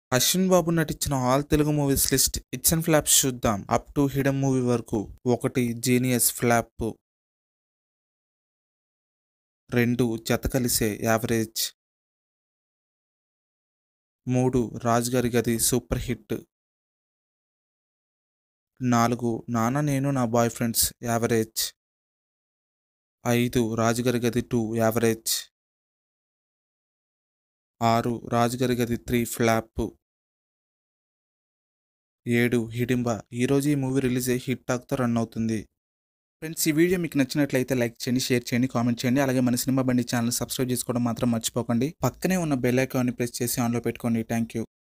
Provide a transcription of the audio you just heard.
అశ్విన్ బాబు నటించిన all Telugu movies list hits and flops చూద్దాం up to హిడెన్ మూవీ వరకు ఒకటి జీనియస్ ఫ్లాప్ రెండు జత కలిసే యావరేజ్ మూడు రాజుగారి గది సూపర్ హిట్ నాలుగు నాన్న నేను నా బాయ్ ఫ్రెండ్స్ యావరేజ్ ఐదు రాజుగారి గది టూ యావరేజ్ ఆరు రాజుగారి గది త్రీ ఫ్లాప్ ఏడు హిడింబ ఈరోజు ఈ మూవీ రిలీజ్ అయ్యి హిట్ టాక్తో రన్ అవుతుంది ఫ్రెండ్స్ ఈ వీడియో మీకు నచ్చినట్లయితే లైక్ చేయండి షేర్ చేయండి కామెంట్ చేయండి అలాగే మన సినిమా బండి ఛానల్ సబ్స్క్రైబ్ చేసుకోవడం మాత్రం మర్చిపోకండి పక్కనే ఉన్న బెల్ ఐకాన్ని ప్రెస్ చేసి ఆన్లో పెట్టుకోండి థ్యాంక్ యూ